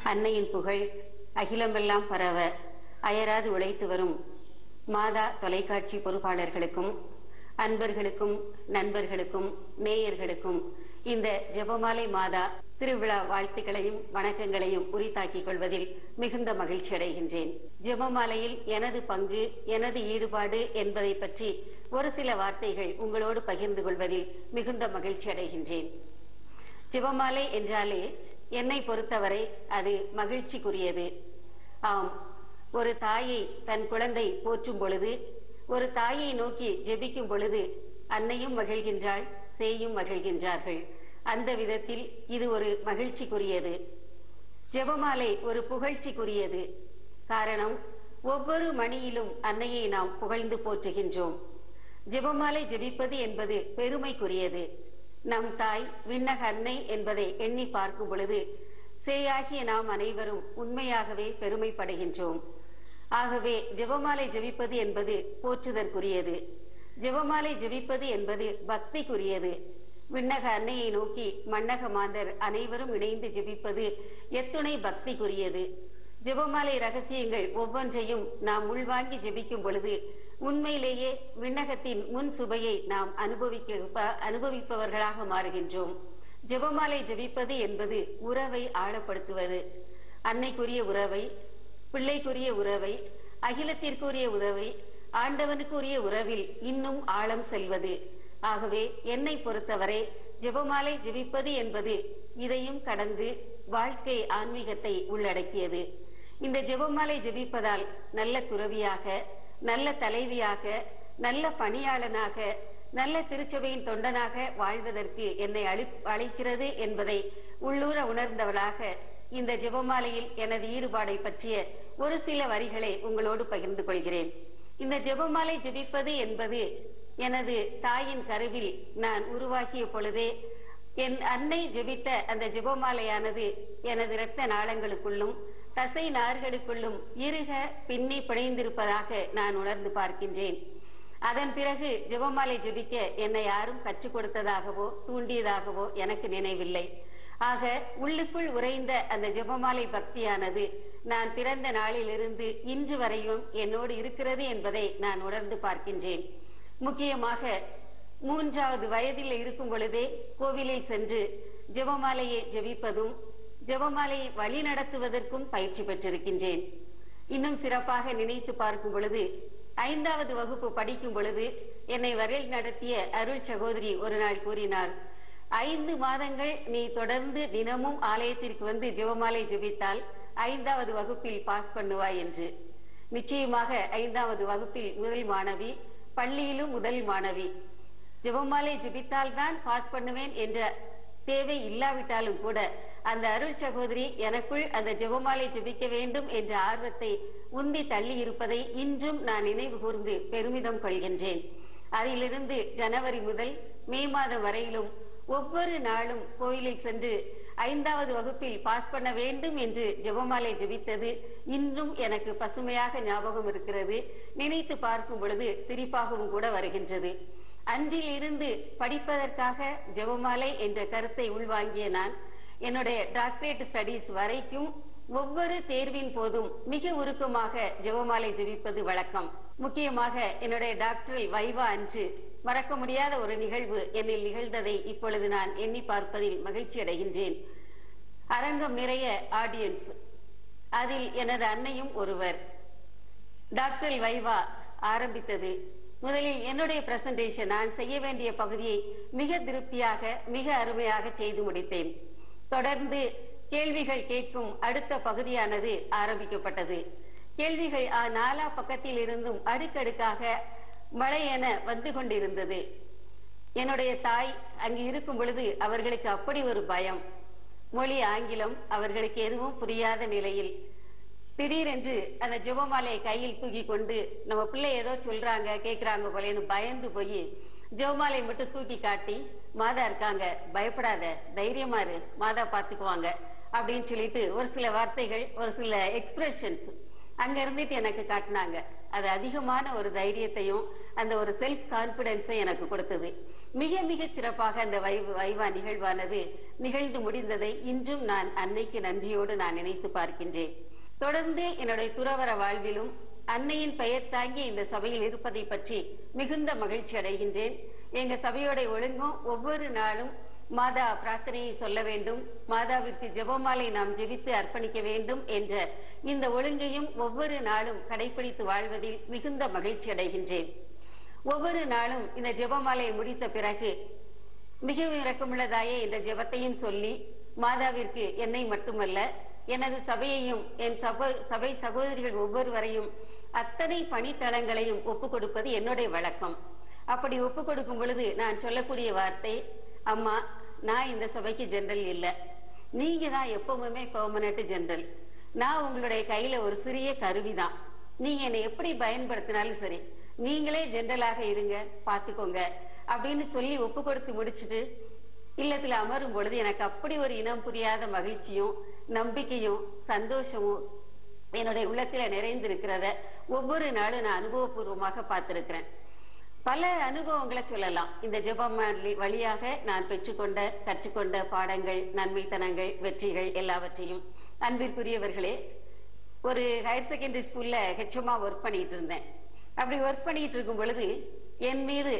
அன்னையின் புகழ் அகிலமெல்லாம் பரவ அயராது உழைத்து வரும் மாதா தொலைக்காட்சி பொறுப்பாளர்களுக்கும் அன்பர்களுக்கும் நண்பர்களுக்கும் நேயர்களுக்கும் இந்த ஜெபமாலை மாதா திருவிழா வாழ்த்துக்களையும் வணக்கங்களையும் உரித்தாக்கிக் கொள்வதில் மிகுந்த மகிழ்ச்சி அடைகின்றேன் ஜெபமாலையில் எனது பங்கு எனது ஈடுபாடு என்பதை பற்றி ஒரு சில வார்த்தைகள் உங்களோடு பகிர்ந்து கொள்வதில் மிகுந்த மகிழ்ச்சி அடைகின்றேன் ஜெபமாலை என்றாலே என்னை பொறுத்தவரை அது மகிழ்ச்சிக்குரியது ஆம் ஒரு தாயை தன் குழந்தை போற்றும் பொழுது ஒரு தாயை நோக்கி ஜெபிக்கும் பொழுது அன்னையும் மகிழ்கின்றாள் சேயும் மகிழ்கின்றார்கள் அந்த விதத்தில் இது ஒரு மகிழ்ச்சிக்குரியது ஜெபமாலை ஒரு புகழ்ச்சிக்குரியது காரணம் ஒவ்வொரு மணியிலும் அன்னையை நாம் புகழ்ந்து போற்றுகின்றோம் ஜெபமாலை ஜெபிப்பது என்பது பெருமைக்குரியது நம் தாய் விண்ணக அன்னை என்பதை எண்ணி பார்க்கும் பொழுது சேயாகிய நாம் அனைவரும் உண்மையாகவே பெருமைப்படுகின்றோம் ஆகவே ஜெபமாலை ஜெபிப்பது என்பது போற்றுதற்குரியது ஜெபமாலை ஜெபிப்பது என்பது பக்திக்குரியது விண்ணக அன்னையை நோக்கி மன்னக மாந்தர் அனைவரும் இணைந்து ஜெபிப்பது எத்துணை பக்திக்குரியது ஜெபமாலை ரகசியங்கள் ஒவ்வொன்றையும் நாம் உள்வாங்கி ஜெபிக்கும் பொழுது உண்மையிலேயே விண்ணகத்தின் முன் சுவையை நாம் அனுபவிக்க அனுபவிப்பவர்களாக மாறுகின்றோம் ஜெபமாலை ஜெபிப்பது என்பது உறவை ஆழப்படுத்துவது அன்னைக்குரிய உறவை பிள்ளைக்குரிய உறவை அகிலத்திற்குரிய உறவை ஆண்டவனுக்குரிய உறவில் இன்னும் ஆழம் செல்வது ஆகவே என்னை பொறுத்தவரை ஜெபமாலை ஜெபிப்பது என்பது இதையும் கடந்து வாழ்க்கை ஆன்மீகத்தை உள்ளடக்கியது இந்த ஜெபமாலை ஜெபிப்பதால் நல்ல துறவியாக நல்ல தலைவியாக நல்ல பணியாளனாக நல்ல திருச்சபையின் தொண்டனாக வாழ்வதற்கு என்னை அழி அழைக்கிறது என்பதை உள்ளூர உணர்ந்தவளாக இந்த ஜெபமாலையில் எனது ஈடுபாடை பற்றிய ஒரு சில வரிகளை உங்களோடு பகிர்ந்து கொள்கிறேன் இந்த ஜெபமாலை ஜெபிப்பது என்பது எனது தாயின் கருவில் நான் உருவாக்கிய பொழுதே என் அன்னை ஜெபித்த அந்த ஜெபமாலையானது எனது இரத்த நாளங்களுக்குள்ளும் தசை நார்களுக்குள்ளும் இருக பின்னி பிணைந்திருப்பதாக நான் உணர்ந்து பார்க்கின்றேன் அதன் பிறகு ஜெபமாலை ஜெபிக்க என்னை யாரும் கற்றுக் கொடுத்ததாகவோ தூண்டியதாகவோ எனக்கு நினைவில்லை ஆக உள்ளுக்குள் உறைந்த அந்த ஜெபமாலை பக்தியானது நான் பிறந்த நாளிலிருந்து இன்று வரையும் என்னோடு இருக்கிறது என்பதை நான் உணர்ந்து பார்க்கின்றேன் முக்கியமாக மூன்றாவது வயதில் இருக்கும் பொழுதே கோவிலில் சென்று ஜெபமாலையை ஜெபிப்பதும் ஜெபமாலையை வழி நடத்துவதற்கும் பயிற்சி பெற்றிருக்கின்றேன் இன்னும் சிறப்பாக நினைத்து பார்க்கும் பொழுது ஐந்தாவது வகுப்பு படிக்கும் பொழுது என்னை வரையில் நடத்திய அருள் சகோதரி ஒரு நாள் கூறினார் ஐந்து மாதங்கள் நீ தொடர்ந்து தினமும் ஆலயத்திற்கு வந்து ஜெபமாலை ஜெபித்தால் ஐந்தாவது வகுப்பில் பாஸ் பண்ணுவாய் என்று நிச்சயமாக ஐந்தாவது வகுப்பில் முதல் மாணவி பள்ளியிலும் முதல் மாணவி ஜெபமாலை ஜெபித்தால் தான் பாஸ் பண்ணுவேன் என்ற தேவை இல்லாவிட்டாலும் கூட அந்த அருள் சகோதரி எனக்குள் அந்த ஜெபமாலை ஜெபிக்க வேண்டும் என்ற ஆர்வத்தை உந்தி தள்ளி இருப்பதை இன்றும் நான் நினைவு கூர்ந்து பெருமிதம் கொள்கின்றேன் அதிலிருந்து ஜனவரி முதல் மே மாதம் வரையிலும் ஒவ்வொரு நாளும் கோயிலில் சென்று ஐந்தாவது வகுப்பில் பாஸ் பண்ண வேண்டும் என்று ஜெபமாலை ஜெபித்தது இன்றும் எனக்கு பசுமையாக ஞாபகம் இருக்கிறது நினைத்து பார்க்கும் பொழுது சிரிப்பாகவும் கூட வருகின்றது அன்றில் இருந்து படிப்பதற்காக ஜெபமாலை என்ற கருத்தை உள்வாங்கிய நான் என்னுடைய டாக்டரேட் ஸ்டடீஸ் வரைக்கும் ஒவ்வொரு தேர்வின் போதும் மிக உருக்கமாக ஜெபமாலை ஜெபிப்பது வழக்கம் முக்கியமாக என்னுடைய டாக்டரில் வைவா அன்று மறக்க முடியாத ஒரு நிகழ்வு என்னில் நிகழ்ந்ததை இப்பொழுது நான் எண்ணி பார்ப்பதில் மகிழ்ச்சி அடைகின்றேன் அரங்கம் நிறைய ஆடியன்ஸ் அதில் எனது அன்னையும் ஒருவர் டாக்டர் வைவா ஆரம்பித்தது முதலில் என்னுடைய பிரசன்டேஷன் நான் செய்ய வேண்டிய பகுதியை மிக திருப்தியாக மிக அருமையாக செய்து முடித்தேன் தொடர்ந்து கேள்விகள் கேட்கும் அடுத்த பகுதியானது ஆரம்பிக்கப்பட்டது கேள்விகள் நாலா பக்கத்தில் இருந்தும் அடுக்கடுக்காக மழை என வந்து கொண்டிருந்தது என்னுடைய தாய் அங்கு இருக்கும் பொழுது அவர்களுக்கு அப்படி ஒரு பயம் மொழி ஆங்கிலம் அவர்களுக்கு எதுவும் புரியாத நிலையில் திடீரென்று அந்த ஜெபமாலையை கையில் தூக்கி கொண்டு நம்ம பிள்ளை ஏதோ சொல்றாங்க கேட்குறாங்க போலேன்னு பயந்து போய் ஜெபமாலை மட்டும் தூக்கி காட்டி மாதா இருக்காங்க பயப்படாத தைரியமா இரு மாதா பார்த்துக்குவாங்க அப்படின்னு சொல்லிட்டு ஒரு சில வார்த்தைகள் ஒரு சில எக்ஸ்பிரஷன்ஸ் அங்க இருந்துட்டு எனக்கு காட்டினாங்க அது அதிகமான ஒரு தைரியத்தையும் அந்த ஒரு செல்ஃப் கான்பிடன்ஸை எனக்கு கொடுத்தது மிக மிக சிறப்பாக அந்த வை வைவா நிகழ்வானது நிகழ்ந்து முடிந்ததை இன்றும் நான் அன்னைக்கு நன்றியோடு நான் நினைத்து பார்க்கின்றேன் தொடர்ந்து என்னுடைய துறவர வாழ்விலும் அன்னையின் பெயர் தாங்கி இந்த சபையில் இருப்பதை பற்றி மிகுந்த மகிழ்ச்சி அடைகின்றேன் எங்க சபையோட ஒழுங்கும் ஒவ்வொரு நாளும் மாதா பிரார்த்தனையை சொல்ல வேண்டும் மாதாவிற்கு ஜெபமாலை நாம் ஜெபித்து அர்ப்பணிக்க வேண்டும் என்ற இந்த ஒழுங்கையும் ஒவ்வொரு நாளும் கடைபிடித்து வாழ்வதில் மிகுந்த மகிழ்ச்சி அடைகின்றேன் ஒவ்வொரு நாளும் இந்த ஜெபமாலையை முடித்த பிறகு மிகவும் இரக்கமுள்ளதாயே என்ற ஜெபத்தையும் சொல்லி மாதாவிற்கு என்னை மட்டுமல்ல எனது சபையையும் என் சபை சபை சகோதரிகள் ஒவ்வொருவரையும் அத்தனை பணித்தளங்களையும் ஒப்பு கொடுப்பது என்னுடைய வழக்கம் அப்படி ஒப்பு கொடுக்கும் பொழுது நான் சொல்லக்கூடிய வார்த்தை அம்மா நான் இந்த சபைக்கு ஜெனரல் இல்லை நீங்க தான் எப்பவுமே பெர்மனண்ட் ஜெனரல் நான் உங்களுடைய கையில ஒரு சிறிய கருவிதான் நீங்க என்னை எப்படி பயன்படுத்தினாலும் சரி நீங்களே ஜெனரலாக இருங்க பாத்துக்கோங்க அப்படின்னு சொல்லி ஒப்பு கொடுத்து முடிச்சுட்டு இல்லத்துல அமரும் பொழுது எனக்கு அப்படி ஒரு இனம் புரியாத மகிழ்ச்சியும் நம்பிக்கையும் சந்தோஷமும் என்னுடைய உள்ளத்துல நிறைந்திருக்கிறத ஒவ்வொரு நாளும் நான் அனுபவபூர்வமாக பார்த்திருக்கிறேன் பல அனுபவங்களை சொல்லலாம் இந்த ஜெபம் வழியாக நான் பெற்றுக்கொண்ட கற்றுக்கொண்ட பாடங்கள் நன்மைத்தனங்கள் வெற்றிகள் எல்லாவற்றையும் அன்பிற்குரியவர்களே ஒரு ஹையர் செகண்டரி ஸ்கூல்ல ஹெச்எம்மா ஒர்க் பண்ணிட்டு இருந்தேன் அப்படி ஒர்க் பண்ணிட்டு இருக்கும் பொழுது என் மீது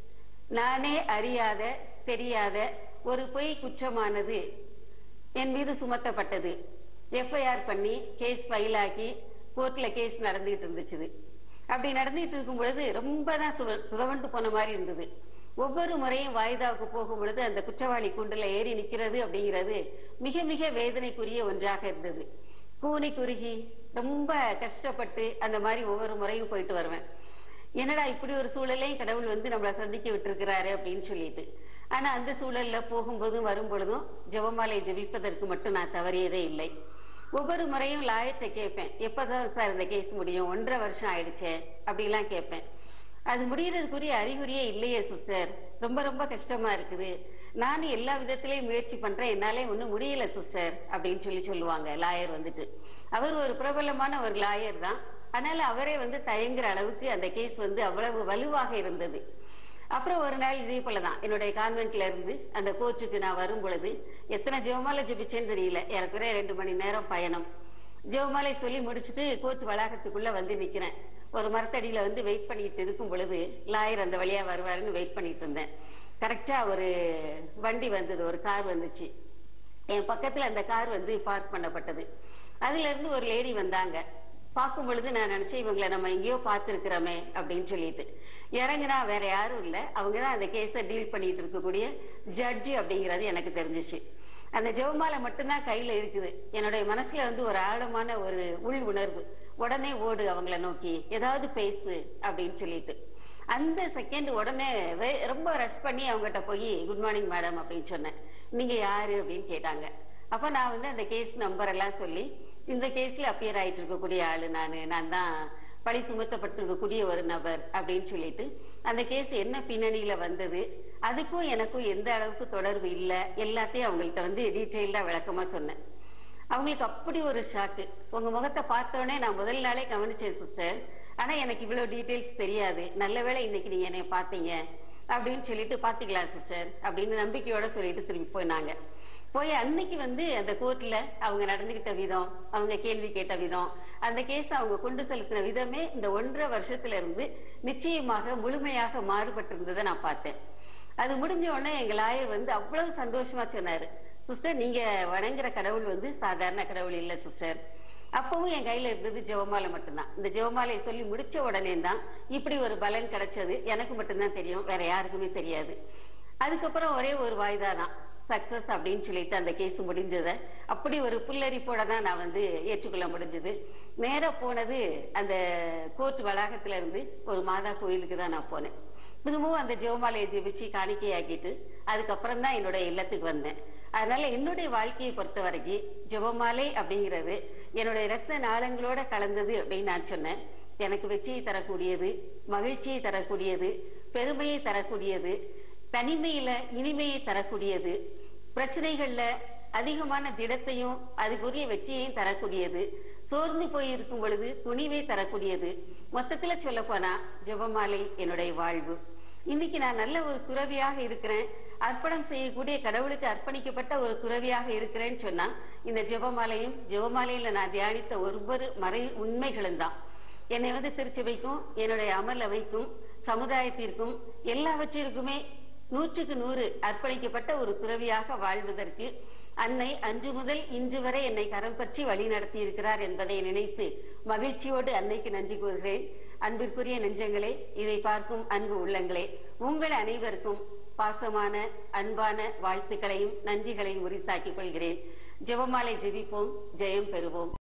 நானே அறியாத தெரியாத ஒரு பொய் குற்றமானது என் மீது சுமத்தப்பட்டது எஃப்ஐஆர் பண்ணி கேஸ் ஃபைல் ஆக்கி கோர்ட்ல கேஸ் நடந்துகிட்டு இருந்துச்சு அப்படி நடந்துகிட்டு இருக்கும் பொழுது ரொம்ப தான் துதவண்டு போன மாதிரி இருந்தது ஒவ்வொரு முறையும் வாய்தாவுக்கு போகும் பொழுது அந்த குற்றவாளி கூண்டுல ஏறி நிக்கிறது அப்படிங்கிறது மிக மிக வேதனைக்குரிய ஒன்றாக இருந்தது கூனி குறுகி ரொம்ப கஷ்டப்பட்டு அந்த மாதிரி ஒவ்வொரு முறையும் போயிட்டு வருவேன் என்னடா இப்படி ஒரு சூழலையும் கடவுள் வந்து நம்மளை சந்திக்க விட்டுருக்கிறாரு அப்படின்னு சொல்லிட்டு ஆனா அந்த சூழல்ல போகும்போதும் வரும் பொழுதும் ஜெபமாலை ஜெபிப்பதற்கு மட்டும் நான் தவறியதே இல்லை ஒவ்வொரு முறையும் லாயர்கிட்ட கேட்பேன் எப்பதான் சார் இந்த கேஸ் முடியும் ஒன்றரை வருஷம் ஆயிடுச்சே அப்படிலாம் கேட்பேன் அது முடியறதுக்குரிய அறிகுறியே இல்லையே சிஸ்டர் ரொம்ப ரொம்ப கஷ்டமா இருக்குது நானும் எல்லா விதத்திலையும் முயற்சி பண்றேன் என்னாலே ஒன்றும் முடியல சிஸ்டர் அப்படின்னு சொல்லி சொல்லுவாங்க லாயர் வந்துட்டு அவர் ஒரு பிரபலமான ஒரு லாயர் தான் அதனால அவரே வந்து தயங்குற அளவுக்கு அந்த கேஸ் வந்து அவ்வளவு வலுவாக இருந்தது அப்புறம் ஒரு நாள் இதே போலதான் என்னுடைய கான்வென்ட்ல இருந்து அந்த கோர்ட்டுக்கு நான் வரும் பொழுது எத்தனை ஜெவமாலை ஜெபிச்சேன்னு தெரியல ஏறக்குறைய ரெண்டு மணி நேரம் பயணம் ஜெவமாலை சொல்லி முடிச்சுட்டு கோர்ட் வளாகத்துக்குள்ள வந்து நிக்கிறேன் ஒரு மரத்தடியில வந்து வெயிட் பண்ணிட்டு இருக்கும் பொழுது லாயர் அந்த வழியா வருவாருன்னு வெயிட் பண்ணிட்டு இருந்தேன் கரெக்டா ஒரு வண்டி வந்தது ஒரு கார் வந்துச்சு என் பக்கத்துல அந்த கார் வந்து பார்க் பண்ணப்பட்டது அதுல இருந்து ஒரு லேடி வந்தாங்க பார்க்கும் பொழுது நான் நினைச்சேன் இவங்களை நம்ம எங்கேயோ பார்த்துருக்கிறோமே அப்படின்னு சொல்லிட்டு இறங்குனா வேற யாரும் இல்லை அவங்க தான் அந்த கேஸை டீல் பண்ணிட்டு இருக்கக்கூடிய ஜட்ஜி அப்படிங்கிறது எனக்கு தெரிஞ்சிச்சு அந்த ஜெவமாலை மட்டும்தான் கையில இருக்குது என்னுடைய மனசுல வந்து ஒரு ஆழமான ஒரு உள் உணர்வு உடனே ஓடு அவங்கள நோக்கி ஏதாவது பேசு அப்படின்னு சொல்லிட்டு அந்த செகண்ட் உடனே வே- ரொம்ப ரஷ் பண்ணி அவங்ககிட்ட போய் குட் மார்னிங் மேடம் அப்படின்னு சொன்னேன் நீங்க யாரு அப்படின்னு கேட்டாங்க அப்ப நான் வந்து அந்த கேஸ் நம்பர் எல்லாம் சொல்லி இந்த கேஸ்ல அப்பியர் ஆயிட்டு இருக்கக்கூடிய ஆளு நானு நான் தான் பழி சுமத்தப்பட்டிருக்கக்கூடிய ஒரு நபர் அப்படின்னு சொல்லிட்டு அந்த கேஸ் என்ன பின்னணியில வந்தது அதுக்கும் எனக்கும் எந்த அளவுக்கு தொடர்பு இல்லை எல்லாத்தையும் அவங்கள்ட்ட வந்து டீட்டெயில்டா விளக்கமா சொன்னேன் அவங்களுக்கு அப்படி ஒரு ஷாக்கு உங்க முகத்தை பார்த்தோன்னே நான் முதல் நாளே கவனிச்சேன் சிஸ்டர் ஆனா எனக்கு இவ்வளவு டீட்டெயில்ஸ் தெரியாது நல்ல வேளை இன்னைக்கு நீங்க என்னை பார்த்தீங்க அப்படின்னு சொல்லிட்டு பாத்துக்கலாம் சிஸ்டர் அப்படின்னு நம்பிக்கையோட சொல்லிட்டு திரும்பி போயினாங்க போய் அன்னைக்கு வந்து அந்த கோர்ட்ல அவங்க நடந்துகிட்ட விதம் அவங்க கேள்வி கேட்ட விதம் அந்த கேஸ் அவங்க கொண்டு செலுத்தின விதமே இந்த ஒன்றரை வருஷத்துல இருந்து நிச்சயமாக முழுமையாக மாறுபட்டிருந்ததை நான் பார்த்தேன் அது முடிஞ்ச உடனே எங்க லாயர் வந்து அவ்வளவு சந்தோஷமா சொன்னாரு சிஸ்டர் நீங்க வணங்குற கடவுள் வந்து சாதாரண கடவுள் இல்ல சிஸ்டர் அப்பவும் என் கையில இருந்தது ஜெவமாலை மட்டும்தான் இந்த ஜெவமாலையை சொல்லி முடிச்ச உடனே தான் இப்படி ஒரு பலன் கிடைச்சது எனக்கு மட்டும்தான் தெரியும் வேற யாருக்குமே தெரியாது அதுக்கப்புறம் ஒரே ஒரு வாய்தா தான் சக்சஸ் அப்படின்னு சொல்லிட்டு அந்த கேஸ் முடிஞ்சதை அப்படி ஒரு புல்லரிப்போட தான் நான் வந்து ஏற்றுக்கொள்ள முடிஞ்சது நேரா போனது அந்த கோர்ட் வளாகத்துல இருந்து ஒரு மாதா கோயிலுக்கு தான் நான் போனேன் திரும்பவும் அந்த ஜெவமாலையை ஜெபிச்சு காணிக்கையாக்கிட்டு அதுக்கப்புறம் தான் என்னோட இல்லத்துக்கு வந்தேன் அதனால என்னுடைய வாழ்க்கையை பொறுத்த வரைக்கும் ஜெபமாலை அப்படிங்கிறது என்னுடைய இரத்த நாளங்களோட கலந்தது அப்படின்னு நான் சொன்னேன் எனக்கு வெற்றியை தரக்கூடியது மகிழ்ச்சியை தரக்கூடியது பெருமையை தரக்கூடியது தனிமையில இனிமையை தரக்கூடியது பிரச்சனைகள்ல அதிகமான திடத்தையும் அதுக்குரிய வெற்றியையும் தரக்கூடியது சோர்ந்து போய் இருக்கும் பொழுது துணிவை தரக்கூடியது மொத்தத்துல சொல்ல போனா ஜெபமாலை என்னுடைய வாழ்வு இன்னைக்கு நான் நல்ல ஒரு துறவியாக இருக்கிறேன் அர்ப்பணம் செய்யக்கூடிய கடவுளுக்கு அர்ப்பணிக்கப்பட்ட ஒரு துறவியாக இருக்கிறேன்னு சொன்னா இந்த ஜெபமாலையும் ஜெபமாலையில நான் தியானித்த ஒவ்வொரு மறை உண்மைகளும் தான் என்னை வந்து திருச்சபைக்கும் என்னுடைய அமல் அவைக்கும் சமுதாயத்திற்கும் எல்லாவற்றிற்குமே நூற்றுக்கு நூறு அர்ப்பணிக்கப்பட்ட ஒரு துறவியாக வாழ்வதற்கு அன்னை அன்று முதல் இன்று வரை என்னை கரம் பற்றி வழி நடத்தி இருக்கிறார் என்பதை நினைத்து மகிழ்ச்சியோடு அன்னைக்கு நன்றி கூறுகிறேன் அன்பிற்குரிய நெஞ்சங்களே இதை பார்க்கும் அன்பு உள்ளங்களே உங்கள் அனைவருக்கும் பாசமான அன்பான வாழ்த்துக்களையும் நன்றிகளையும் உரித்தாக்கிக் கொள்கிறேன் ஜெபமாலை ஜெபிப்போம் ஜெயம் பெறுவோம்